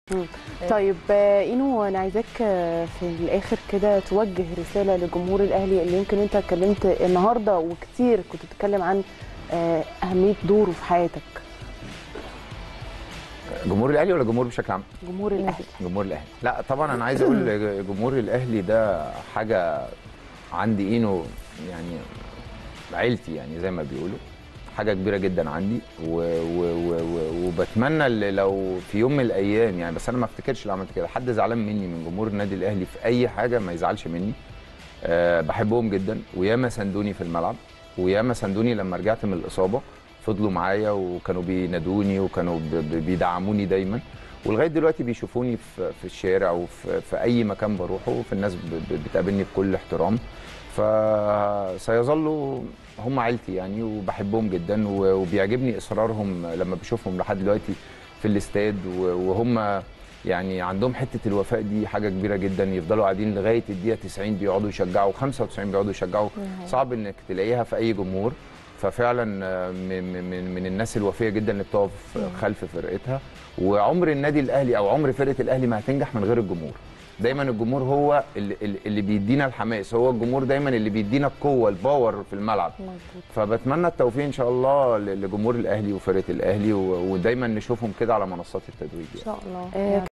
مم. طيب آه، اينو انا عايزاك آه، في الاخر كده توجه رساله لجمهور الاهلي اللي يمكن انت اتكلمت النهارده وكتير كنت بتتكلم عن آه، اهميه دوره في حياتك جمهور الاهلي ولا جمهور بشكل عام جمهور الاهلي جمهور الاهلي لا طبعا انا عايز اقول جمهور الاهلي ده حاجه عندي اينو يعني عيلتي يعني زي ما بيقولوا حاجه كبيره جدا عندي و و و و وبتمنى اللي لو في يوم من الايام يعني بس انا ما افتكرش لو عملت كده حد زعلان مني من جمهور النادي الاهلي في اي حاجه ما يزعلش مني أه بحبهم جدا وياما ساندوني في الملعب وياما ساندوني لما رجعت من الاصابه فضلوا معايا وكانوا بينادوني وكانوا ب- ب- بيدعموني دايما ولغايه دلوقتي بيشوفوني في في الشارع وفي في اي مكان بروحه في الناس ب- ب- بتقابلني بكل احترام فسيظلوا هم عيلتي يعني وبحبهم جدا و- وبيعجبني اصرارهم لما بشوفهم لحد دلوقتي في الاستاد و- وهم يعني عندهم حته الوفاء دي حاجه كبيره جدا يفضلوا قاعدين لغايه الدقيقه 90 بيقعدوا يشجعوا 95 بيقعدوا يشجعوا صعب انك تلاقيها في اي جمهور ففعلا آه، من من من الناس الوفيه جدا اللي بتقف خلف فرقتها وعمر النادي الاهلي او عمر فرقه الاهلي ما هتنجح من غير الجمهور دايما الجمهور هو اللي, اللي بيدينا الحماس هو الجمهور دايما اللي بيدينا القوه الباور في الملعب مظبوط فبتمنى التوفيق ان شاء الله ل- لجمهور الاهلي وفرقه الاهلي و- ودايما نشوفهم كده على منصات التتويج ان يعني. شاء الله